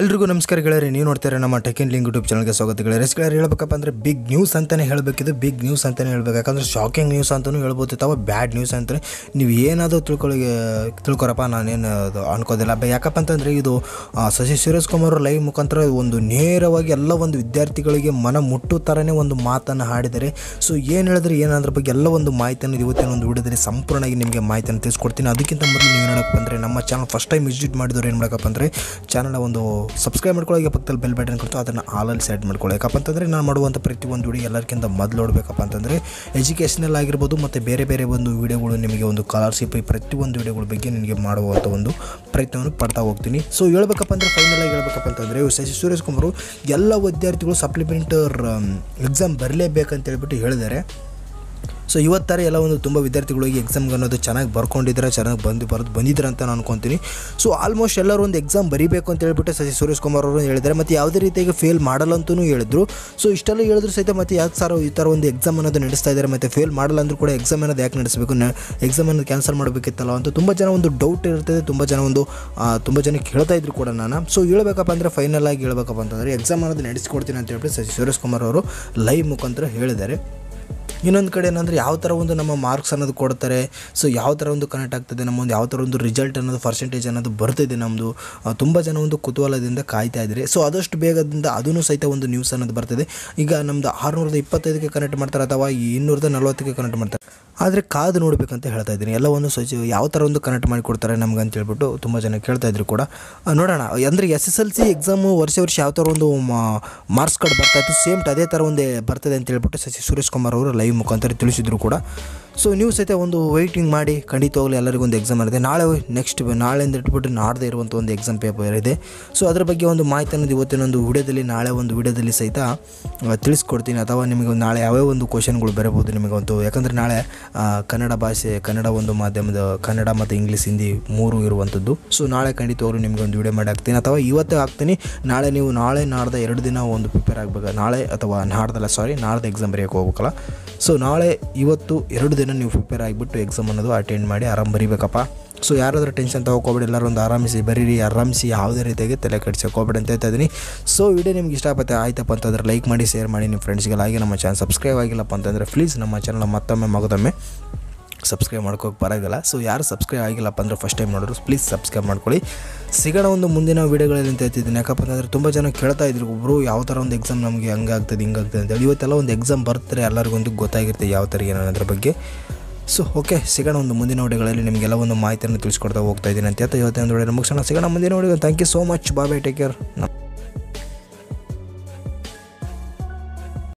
ಎಲ್ರಿಗೂ ನಮಸ್ಕಾರ ಗೆಳೆಯರಿ ನೀವು ನೋಡ್ತಾರೆ ನಮ್ಮ ಟೆಕ್ ಇನ್ ಲಿಂಕ್ ಯೂಟ್ಯೂಬ್ ಚಾನಲ್ಗೆ ಸ್ವಾಗತ ಗೆಳೆಯರಿ ಎಸ್ ಗೆಳೆಯರು ಹೇಳ್ಬೇಕಪ್ಪ ಅಂದರೆ ಬಿಗ್ ನ್ಯೂಸ್ ಅಂತಲೇ ಹೇಳಬೇಕಿದು ಬಿಗ್ ನ್ಯೂಸ್ ಅಂತಲೇ ಹೇಳ್ಬೇಕು ಯಾಕಂದ್ರೆ ಶಾಕಿಂಗ್ ನ್ಯೂಸ್ ಅಂತಲೂ ಹೇಳ್ಬೋದು ಅಥವಾ ಬ್ಯಾಡ್ ನ್ಯೂಸ್ ಅಂತಲೇ ನೀವು ಏನಾದರೂ ತಿಳ್ಕೊಳ್ಳಿ ತಿಳ್ಕೊರಪ್ಪ ನಾನೇನು ಅದು ಅನ್ಕೋದಿಲ್ಲ ಬ- ಯಾಕಪ್ಪ ಅಂತಂದರೆ ಇದು ಆ, ಶಶಿ ಸುರೇಶ್ ಕುಮಾರ್ ಲೈವ್ ಮುಖಾಂತರ ಒಂದು ನೇರವಾಗಿ ಎಲ್ಲ ಒಂದು ವಿದ್ಯಾರ್ಥಿಗಳಿಗೆ ಮನ ಮುಟ್ಟು ಥರನೇ ಒಂದು ಮಾತನ್ನು ಹಾಡಿದ್ದಾರೆ ಸೊ ಏನು ಹೇಳಿದ್ರೆ ಏನಾದ್ರ ಬಗ್ಗೆ ಎಲ್ಲ ಒಂದು ಮಾಹಿತಿಯನ್ನು ಇವತ್ತಿನ ಒಂದು ವಿಡಿಯೋದಲ್ಲಿ ಸಂಪೂರ್ಣವಾಗಿ ನಿಮಗೆ ಮಾಹಿತಿಯನ್ನು ತಿಳಿಸ್ಕೊಡ್ತೀನಿ ಅದಕ್ಕಿಂತ ಮೊದಲು ನೀವು ನೋಡಕ್ಕೆ ಬಂದರೆ ನಮ್ಮ ಚಾನಲ್ ಫಸ್ಟ್ ಟೈಮ್ ವಿಸಿಟ್ ಮಾಡಿದವ್ರು ಏನು ಮಾಡಬೇಕಪ್ಪ ಅಂದರೆ ಚಾನಲ್ ಒಂದು ಸಬ್ಸ್ಕ್ರೈಬ್ ಮಾಡ್ಕೊಳ್ಳಿ ಪಕ್ಕದಲ್ಲಿ ಬೆಲ್ ಬಟನ್ ಕೊಡ್ತು ಅದನ್ನು ಆಲಲ್ಲಿ ಸೆಟ್ ಮಾಡ್ಕೊಳ್ಳಿ ಯಾಕಪ್ಪ ಅಂತಂದರೆ ನಾನು ಮಾಡುವಂಥ ಪ್ರತಿಯೊಂದು ವಿಡಿಯೋ ಎಲ್ಲರಿಗಿಂತ ಮೊದಲು ನೋಡಬೇಕಪ್ಪ ಅಂತಂದರೆ ಎಜುಕೇಷನಲ್ ಆಗಿರ್ಬೋದು ಮತ್ತು ಬೇರೆ ಬೇರೆ ಒಂದು ವಿಡಿಯೋಗಳು ನಿಮಗೆ ಒಂದು ಸ್ಕಾಲರ್ಶಿಪ್ ಈ ಪ್ರತಿಯೊಂದು ವಿಡಿಯೋಗಳ ಬಗ್ಗೆ ನಿಮಗೆ ಮಾಡುವಂಥ ಒಂದು ಪ್ರಯತ್ನವನ್ನು ಪಡ್ತಾ ಹೋಗ್ತೀನಿ ಸೊ ಹೇಳ್ಬೇಕಪ್ಪ ಅಂದರೆ ಫೈನಲ್ ಆಗಿ ಹೇಳ್ಬೇಕಪ್ಪ ಅಂತಂದರೆ ಶಶಿ ಸುರೇಶ್ ಕುಮಾರ್ ಎಲ್ಲ ವಿದ್ಯಾರ್ಥಿಗಳು ಸಪ್ಲಿಮೆಂಟರ್ ಎಕ್ಸಾಮ್ ಬರಲೇಬೇಕಂತ ಹೇಳ್ಬಿಟ್ಟು ಹೇಳಿದ್ದಾರೆ ಸೊ ಇವತ್ತಾರೆ ಎಲ್ಲ ಒಂದು ತುಂಬ ವಿದ್ಯಾರ್ಥಿಗಳಿಗೆ ಎಕ್ಸಾಮ್ಗೆ ಅನ್ನೋದು ಚೆನ್ನಾಗಿ ಬರ್ಕೊಂಡಿದ್ದಾರೆ ಚೆನ್ನಾಗಿ ಬಂದು ಬರೆದು ಬಂದಿದ್ದಾರೆ ಅಂತ ನಾನು ಅನ್ಕೊತೀನಿ ಸೊ ಆಲ್ಮೋಸ್ಟ್ ಎಲ್ಲರೂ ಒಂದು ಎಕ್ಸಾಮ್ ಬರೀಬೇಕು ಅಂತ ಹೇಳ್ಬಿಟ್ಟು ಶಶಿ ಸುರೇಶ್ ಕುಮಾರ್ ಅವರು ಹೇಳಿದ್ದಾರೆ ಮತ್ತು ಯಾವುದೇ ರೀತಿಯಾಗಿ ಫೇಲ್ ಮಾಡಲ್ಲ ಅಂತಲೂ ಹೇಳಿದ್ರು ಸೊ ಇಷ್ಟೆಲ್ಲ ಹೇಳಿದ್ರು ಸಹಿತ ಮತ್ತು ಯಾಕೆ ಸರ್ ಈ ಥರ ಒಂದು ಎಕ್ಸಾಮ್ ಅನ್ನೋದು ನಡೆಸ್ತಾ ಇದ್ದಾರೆ ಮತ್ತು ಫೇಲ್ ಮಾಡಲ್ಲ ಅಂದ್ರೂ ಕೂಡ ಎಕ್ಸಾಮ್ ಅನ್ನೋದು ಯಾಕೆ ನಡೆಸಬೇಕು ಎಕ್ಸಾಮ್ ಅನ್ನೋದು ಕ್ಯಾನ್ಸಲ್ ಮಾಡಬೇಕಿತ್ತಲ್ಲ ಅಂತ ತುಂಬ ಜನ ಒಂದು ಡೌಟ್ ಇರ್ತದೆ ತುಂಬ ಜನ ಒಂದು ಆ, ತುಂಬ ಜನ ಕೇಳ್ತಾ ಇದ್ರು ಕೂಡ ನಾನು ಸೊ ಹೇಳ್ಬೇಕಪ್ಪ ಅಂದರೆ ಫೈನಲ್ ಆಗಿ ಹೇಳ್ಬೇಕಪ್ಪ ಅಂತಂದರೆ ಎಕ್ಸಾಮ್ ಅನ್ನೋದು ನಡೆಸ್ಕೊಡ್ತೀನಿ ಅಂತ ಹೇಳ್ಬಿಟ್ಟು ಶಶಿ ಸುರೇಶ್ ಕುಮಾರ್ ಅವರು ಲೈವ್ ಮುಖಾಂತರ ಹೇಳಿದ್ದಾರೆ ಇನ್ನೊಂದು ಕಡೆ ಏನಂದರೆ ಯಾವ ಥರ ಒಂದು ನಮ್ಮ ಮಾರ್ಕ್ಸ್ ಅನ್ನೋದು ಕೊಡ್ತಾರೆ ಸೊ ಯಾವ ಥರ ಒಂದು ಕನೆಕ್ಟ್ ಆಗ್ತದೆ ನಮ್ಮ ಒಂದು ಯಾವ ಥರ ಒಂದು ರಿಸಲ್ಟ್ ಅನ್ನೋದು ಪರ್ಸೆಂಟೇಜ್ ಅನ್ನೋದು ಬರ್ತಿದೆ ನಮ್ಮದು ತುಂಬ ಜನ ಒಂದು ಕುತೂಹಲದಿಂದ ಕಾಯ್ತಾ ಇದ್ದಾರೆ ಸೊ ಆದಷ್ಟು ಬೇಗದಿಂದ ಅದೂ ಸಹಿತ ಒಂದು ನ್ಯೂಸ್ ಅನ್ನೋದು ಬರ್ತದೆ ಈಗ ನಮ್ಮದು ಆರುನೂರದ ಇಪ್ಪತ್ತೈದಕ್ಕೆ ಕನೆಕ್ಟ್ ಮಾಡ್ತಾರೆ ಅಥವಾ ಈ ಇನ್ನೂರದ ನಲ್ವತ್ತಕ್ಕೆ ಕನೆಕ್ಟ್ ಮಾಡ್ತಾರೆ ಆದರೆ ಕಾದು ನೋಡಬೇಕಂತ ಹೇಳ್ತಾ ಇದ್ದೀನಿ ಎಲ್ಲ ಒಂದು ಸಚಿ ಯಾವ ಥರ ಒಂದು ಕನೆಕ್ಟ್ ಮಾಡಿ ಕೊಡ್ತಾರೆ ನಮ್ಗೆ ಅಂತ ಹೇಳ್ಬಿಟ್ಟು ತುಂಬ ಜನ ಕೇಳ್ತಾ ಇದ್ರು ಕೂಡ ಆ, ನೋಡೋಣ ಅಂದರೆ S S L C exam ವರ್ಷ ವರ್ಷ ಯಾವ ಥರ ಒಂದು ಮಾರ್ಕ್ಸ್ ಕಾರ್ಡ್ ಬರ್ತಾ ಇತ್ತು ಸೇಮ್ ಅದೇ ಥರ ಒಂದೇ ಬರ್ತದೆ ಅಂತ ಹೇಳ್ಬಿಟ್ಟು ಶಶಿ ಸುರೇಶ್ ಕುಮಾರ್ ಅವರು ಲೈವ್ ಮುಖಾಂತರ ತಿಳಿಸಿದ್ರು ಕೂಡ ಸೊ ನೀವು ಸಹಿತ ಒಂದು ವೆಯ್ಟಿಂಗ್ ಮಾಡಿ ಖಂಡಿತವಾಗ್ಲೂ ಎಲ್ಲರಿಗೂ ಒಂದು ಎಕ್ಸಾಮ್ ಇರುತ್ತೆ ನಾಳೆ ನೆಕ್ಸ್ಟ್ ನಾಳೆಯಿಂದ ಇಟ್ಬಿಟ್ಟು ನಾಡ್ದೇ ಇರುವಂಥ ಒಂದು ಎಕ್ಸಾಮ್ ಪೇಪರ್ ಇದೆ ಸೊ ಅದ್ರ ಬಗ್ಗೆ ಒಂದು ಮಾಹಿತಿ ಅನ್ನೋದು ಇವತ್ತಿನ ಒಂದು ವಿಡಿಯೋದಲ್ಲಿ ನಾಳೆ ಒಂದು ವಿಡಿಯೋದಲ್ಲಿ ಸಹಿತ ಆ, ತಿಳಿಸ್ಕೊಡ್ತೀನಿ ಅಥವಾ ನಿಮಗೆ ಒಂದು ನಾಳೆ ಯಾವ್ಯಾವ ಒಂದು ಕ್ವಶನ್ಗಳು ಬರಬಹುದು ನಿಮಗೆ ಒಂದು ಯಾಕಂದರೆ ನಾಳೆ ಆ, ಕನ್ನಡ ಭಾಷೆ ಕನ್ನಡ ಒಂದು ಮಾಧ್ಯಮದ ಕನ್ನಡ ಮತ್ತು ಇಂಗ್ಲೀಷ್ ಹಿಂದಿ ಮೂರು ಇರುವಂಥದ್ದು ಸೊ ನಾಳೆ ಖಂಡಿತವಾಗ್ಲೂ ನಿಮಗೆ ಒಂದು ವಿಡಿಯೋ ಮಾಡಿ ಹಾಕ್ತೀನಿ ಅಥವಾ ಇವತ್ತೇ ಹಾಕ್ತೀನಿ ನಾಳೆ ನೀವು ನಾಳೆ ನಾಡ್ದ ಎರಡು ದಿನ ಒಂದು ಪ್ರಿಪೇರ್ ಆಗಬೇಕು ನಾಳೆ ಅಥವಾ ನಾಡ್ದಲ್ಲ ಸಾರಿ ನಾಡ್ದು ಎಕ್ಸಾಮ್ ಬರೆಯೋಕೆ ಹೋಗ್ಬೇಕಲ್ಲ ಸೊ ನಾಳೆ ಇವತ್ತು ಎರಡು ದಿನ ನೀವು ಪ್ರಿಪೇರ್ ಆಗಿಬಿಟ್ಟು ಎಕ್ಸಾಮ್ ಅನ್ನೋದು ಅಟೆಂಡ್ ಮಾಡಿ ಆರಾಮ್ ಬರೀಬೇಕಪ್ಪ ಸೊ ಯಾರಾದರೂ ಟೆನ್ಷನ್ ತೊಗೋಬೇಡಿ ಎಲ್ಲರೂ ಒಂದು ಆರಾಮಿಸಿ ಬರೀರಿ ಆರಾಮಿಸಿ ಯಾವುದೇ ರೀತಿಯಾಗಿ ತಲೆ ಕೆಡ್ಸೋಕೆ ಹೋಗ್ಬೇಡಿ ಅಂತ ಹೇಳ್ತಾ ಇದ್ದೀನಿ ಸೊ ವಿಡಿಯೋ ನಿಮ್ಗೆ ಇಷ್ಟಪತ್ತೆ ಆಯ್ತಪ್ಪ ಅಂತಂದ್ರೆ ಲೈಕ್ ಮಾಡಿ ಶೇರ್ ಮಾಡಿ ನಿಮ್ಮ ಫ್ರೆಂಡ್ಸ್ಗೆಲ್ಲ ಹಾಗೆ ನಮ್ಮ ಚಾನಲ್ ಸಬ್ಸ್ಕ್ರೈಬ್ ಆಗಿಲ್ಲಪ್ಪ ಅಂತಂದರೆ ಪ್ಲೀಸ್ ನಮ್ಮ ಚಾನಲ್ ಮತ್ತೊಮ್ಮೆ ಮಗದೊಮ್ಮೆ ಸಬ್ಸ್ಕ್ರೈಬ್ ಮಾಡ್ಕೋಕೆ ಬರೋಲ್ಲ ಸೊ ಯಾರು ಸಬ್ಸ್ಕ್ರೈಬ್ ಆಗಿಲ್ಲಪ್ಪ ಅಂದರೆ ಫಸ್ಟ್ ಟೈಮ್ ನೋಡಿದ್ರು ಪ್ಲೀಸ್ ಸಬ್ಸ್ಕ್ರೈಬ್ ಮಾಡ್ಕೊಳ್ಳಿ ಸಿಗೋಣ ಒಂದು ಮುಂದಿನ ವೀಡಿಯೋಗಳಲ್ಲಿ ಅಂತ ಹೇಳ್ತಿದ್ದೀನಿ ಯಾಕಪ್ಪ ಅಂತಂದರೆ ತುಂಬ ಜನ ಕೇಳ್ತಾ ಇದ್ರು ಒಬ್ಬರು ಯಾವ ಥರ ಒಂದು ಎಕ್ಸಾಮ್ ನಮಗೆ ಹಂಗಾಗ್ತದೆ ಹಿಂಗಾಗ್ತದೆ ಅಂತೇಳಿ ಇವತ್ತೆಲ್ಲ ಒಂದು ಎಕ್ಸಾಮ್ ಬರ್ತಾರೆ ಎಲ್ಲರಿಗೊಂದು ಗೊತ್ತಾಗಿರುತ್ತೆ ಯಾವ ಥರ ಏನು ಅನ್ನೋದ್ರ ಬಗ್ಗೆ ಸೊ ಓಕೆ ಸಿಗೋಣ ಒಂದು ಮುಂದಿನ ವಿಡಿಯೋಗಳಲ್ಲಿ ನಿಮಗೆಲ್ಲ ಒಂದು ಮಾಹಿತಿಯನ್ನು ತಿಳಿಸ್ಕೊಡ್ತಾ ಹೋಗ್ತಾ ಇದ್ದೀನಿ ಅಂತ ಹೇಳ್ತಾ ಇವತ್ತಿನ ವಿಡಿಯೋ ಮುಗಿಸೋಣ ಸಿಗೋಣ ಮುಂದಿನ video thank you so much bye take care